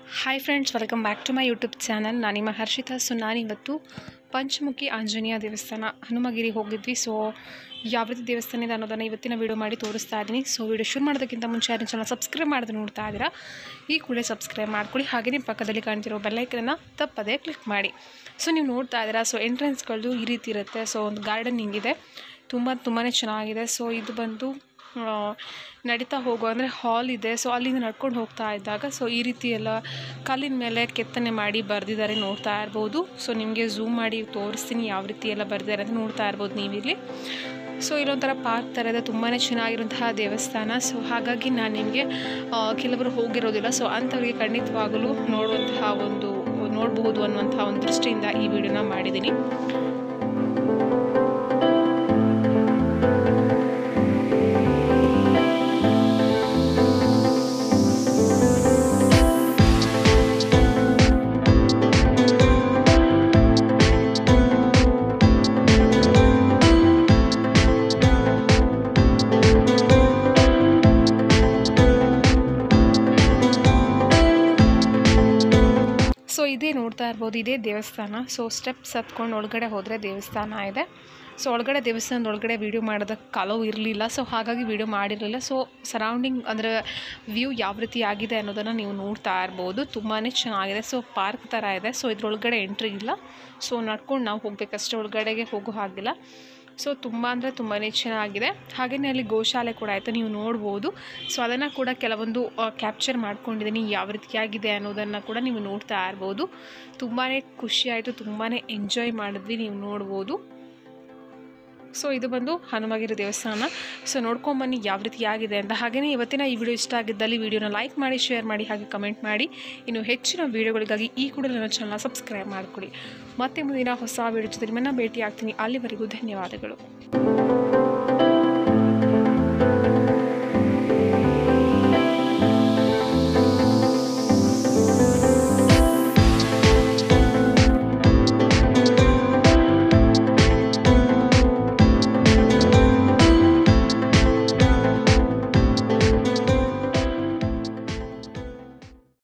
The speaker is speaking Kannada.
hi friends welcome back to my YouTube channel ನಾನು ನಿಮ್ಮ ಹರ್ಷಿತಾ ಸೊ ನಾನಿವತ್ತು ಪಂಚಮುಖಿ ಆಂಜನೇಯ ದೇವಸ್ಥಾನ ಹನುಮಗಿರಿ ಹೋಗಿದ್ವಿ ಸೊ ಯಾವ ರೀತಿ ದೇವಸ್ಥಾನ ಇದೆ ಅನ್ನೋದನ್ನು ಇವತ್ತಿನ ವೀಡಿಯೋ ಮಾಡಿ ತೋರಿಸ್ತಾ ಇದ್ದೀನಿ ಸೊ ವೀಡಿಯೋ ಶುರು ಮಾಡೋದಕ್ಕಿಂತ ಮುಂಚೆ ಯಾರು ಚಾನಲ್ ಸಬ್ಸ್ಕ್ರೈಬ್ ಮಾಡೋದು ನೋಡ್ತಾ ಇದ್ದೀರಾ ಈ ಕೂಡಲೇ ಸಬ್ಸ್ಕ್ರೈಬ್ ಮಾಡ್ಕೊಳ್ಳಿ ಹಾಗೆ ನಿಮ್ಮ ಪಕ್ಕದಲ್ಲಿ ಕಾಣ್ತಿರೋ ಬೆಲ್ಲೈಕನ್ನ ತಪ್ಪದೇ ಕ್ಲಿಕ್ ಮಾಡಿ ಸೊ ನೀವು ನೋಡ್ತಾ ಇದ್ದೀರಾ ಸೊ ಎಂಟ್ರೆನ್ಸ್ಗಳು ಈ ರೀತಿ ಇರುತ್ತೆ ಸೊ ಒಂದು ಗಾರ್ಡನ್ ಹಿಂಗಿದೆ ತುಂಬ ತುಂಬಾ ಚೆನ್ನಾಗಿದೆ ಸೊ ಇದು ಬಂದು ಆ, ನಡೀತಾ ಹೋಗೋ ಅಂದರೆ ಹಾಲ್ ಇದೆ ಸೊ ಅಲ್ಲಿಂದ ನಡ್ಕೊಂಡು ಹೋಗ್ತಾ ಇದ್ದಾಗ ಸೊ ಈ ರೀತಿ ಎಲ್ಲ ಕಲ್ಲಿನ ಮೇಲೆ ಕೆತ್ತನೆ ಮಾಡಿ ಬರೆದಿದ್ದಾರೆ ನೋಡ್ತಾ ಇರ್ಬೋದು ಸೊ ನಿಮಗೆ ಝೂಮ್ ಮಾಡಿ ತೋರಿಸ್ತೀನಿ ಯಾವ ರೀತಿ ಎಲ್ಲ ಬರೆದಿದ್ದಾರೆ ಅಂತ ನೋಡ್ತಾ ಇರ್ಬೋದು ನೀವಿಲ್ಲಿ ಸೊ ಇಲ್ಲೊಂಥರ ಪಾರ್ಕ್ ಥರ ಇದೆ ತುಂಬಾ ಚೆನ್ನಾಗಿರುವಂತಹ ದೇವಸ್ಥಾನ ಸೊ ಹಾಗಾಗಿ ನಾನು ನಿಮಗೆ ಕೆಲವರು ಹೋಗಿರೋದಿಲ್ಲ ಸೊ ಅಂಥವ್ರಿಗೆ ಖಂಡಿತವಾಗಲೂ ನೋಡುವಂತಹ ಒಂದು ನೋಡಬಹುದು ಅನ್ನುವಂತಹ ಒಂದು ದೃಷ್ಟಿಯಿಂದ ಈ ವಿಡಿಯೋನ ಮಾಡಿದ್ದೀನಿ ಸೊ ಇದೇ ನೋಡ್ತಾ ಇರ್ಬೋದು ಇದೇ ದೇವಸ್ಥಾನ ಸೊ ಸ್ಟೆಪ್ಸ್ ಹತ್ಕೊಂಡು ಒಳಗಡೆ ಹೋದರೆ ದೇವಸ್ಥಾನ ಇದೆ ಸೊ ಒಳಗಡೆ ದೇವಸ್ಥಾನದ ಒಳಗಡೆ ವೀಡಿಯೋ ಮಾಡೋದಕ್ಕೆ ಕಲವು ಇರಲಿಲ್ಲ ಸೊ ಹಾಗಾಗಿ ವೀಡಿಯೋ ಮಾಡಿರಲಿಲ್ಲ ಸೊ ಸರೌಂಡಿಂಗ್ ಅಂದರೆ ವ್ಯೂ ಯಾವ ರೀತಿ ಆಗಿದೆ ಅನ್ನೋದನ್ನು ನೀವು ನೋಡ್ತಾ ಇರ್ಬೋದು ತುಂಬಾ ಚೆನ್ನಾಗಿದೆ ಸೊ ಪಾರ್ಕ್ ಥರ ಇದೆ ಸೊ ಇದ್ರೊಳಗಡೆ ಎಂಟ್ರಿ ಇಲ್ಲ ಸೊ ನಡ್ಕೊಂಡು ನಾವು ಹೋಗಬೇಕಷ್ಟೇ ಒಳಗಡೆಗೆ ಹೋಗೋ ಹಾಗಿಲ್ಲ ಸೊ ತುಂಬ ಅಂದರೆ ತುಂಬಾ ಚೆನ್ನಾಗಿದೆ ಹಾಗೆಯೇ ಅಲ್ಲಿ ಗೋಶಾಲೆ ಕೂಡ ಆಯಿತು ನೀವು ನೋಡ್ಬೋದು ಸೊ ಅದನ್ನು ಕೂಡ ಕೆಲವೊಂದು ಕ್ಯಾಪ್ಚರ್ ಮಾಡ್ಕೊಂಡಿದ್ದೀನಿ ಯಾವ ರೀತಿಯಾಗಿದೆ ಅನ್ನೋದನ್ನು ಕೂಡ ನೀವು ನೋಡ್ತಾ ಇರ್ಬೋದು ತುಂಬಾ ಖುಷಿ ಆಯಿತು ತುಂಬಾ ಎಂಜಾಯ್ ಮಾಡಿದ್ವಿ ನೀವು ನೋಡ್ಬೋದು ಸೊ ಇದು ಬಂದು ಹನುಮಗಿರಿ ದೇವಸ್ಥಾನ ಸೊ ನೋಡ್ಕೊಂಬನ್ನಿ ಯಾವ ರೀತಿ ಆಗಿದೆ ಅಂತ ಹಾಗೆಯೇ ಇವತ್ತಿನ ಈ ವಿಡಿಯೋ ಇಷ್ಟ ಆಗಿದ್ದಲ್ಲಿ ವಿಡಿಯೋನ ಲೈಕ್ ಮಾಡಿ ಶೇರ್ ಮಾಡಿ ಹಾಗೆ ಕಮೆಂಟ್ ಮಾಡಿ ಇನ್ನು ಹೆಚ್ಚಿನ ವೀಡಿಯೋಗಳಿಗಾಗಿ ಈ ಕೂಡ ನನ್ನ ಚಾನಲ್ ಸಬ್ಸ್ಕ್ರೈಬ್ ಮಾಡಿಕೊಡಿ ಮತ್ತೆ ಮುಂದಿನ ಹೊಸ ವೀಡಿಯೋ ಜೊತೆ ನಿಮ್ಮನ್ನು ಭೇಟಿ ಆಗ್ತೀನಿ ಅಲ್ಲಿವರೆಗೂ ಧನ್ಯವಾದಗಳು